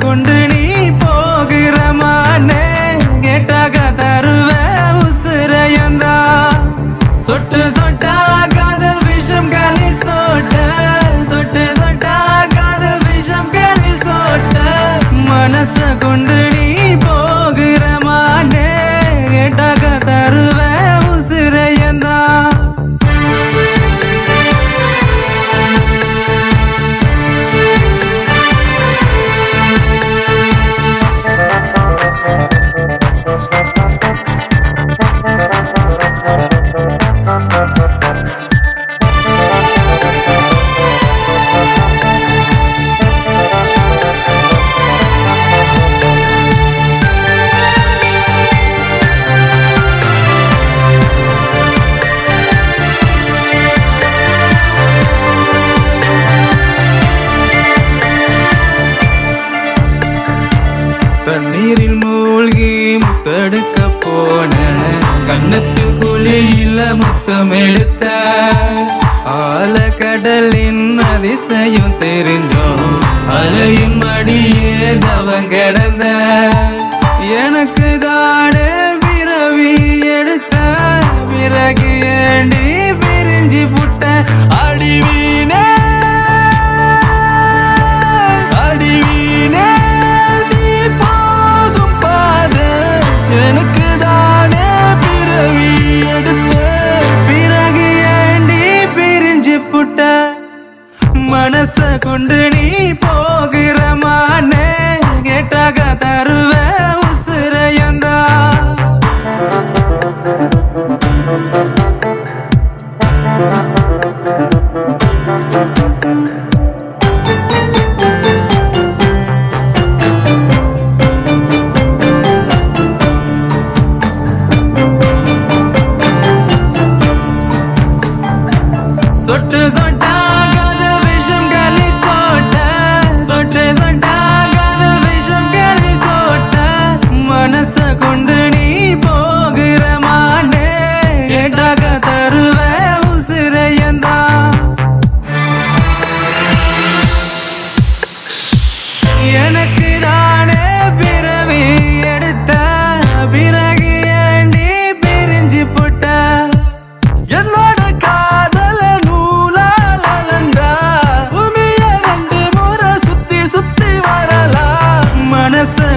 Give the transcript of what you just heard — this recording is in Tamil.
கொண்டு நீ போகிற மானே கேட்டாக தருவ உசுரையந்தா சொட்டு சொட்டா காதல் விஷம் காலில் சோட்ட சொட்டு சொட்டா காதல் விஷம் காலில் சோட்ட மனச கொண்டு நீ போகிற மானே கேட்டாக தருவ உசுரையந்தா தண்ணீரில் மூழ்கி முத்தெடுக்க போன கண்ணத்து குழியில முத்தம் எடுத்த ஆல கடலின் அதிசயம் தெரிஞ்சோம் அலையின் மடியே தவம் கிடந்த எனக்கு தானே பிறவி எடுத்த பிறகு ஏண்டி பிரிஞ்சு புட்ட அடிவீனே அடிவீனே நீ போதும் பாரு எனக்கு தானே பிறவி எடுத்த பிறகு ஏண்டி பிரிஞ்சு புட்ட மனச கொண்டு நீ போகிற மானே கேட்டாக தருவ உசுரையந்தா சொட்டு சொட்டா காதல் விஷம் காலி சோட்ட சொட்டு சொட்டா காதல் விஷம் காலி சோட்ட மனச கொண்டு நீ போகிற மானே கேட்டாக தருவ உசிரையந்தா எனக்கு தானே பிறவி எடுத்த பிறகு ஏண்டி பிரிஞ்சு போட்ட என்னோட காதல நூலால அலண்டா பூமிய ரெண்டு முறை சுத்தி சுத்தி வரலாம் மனச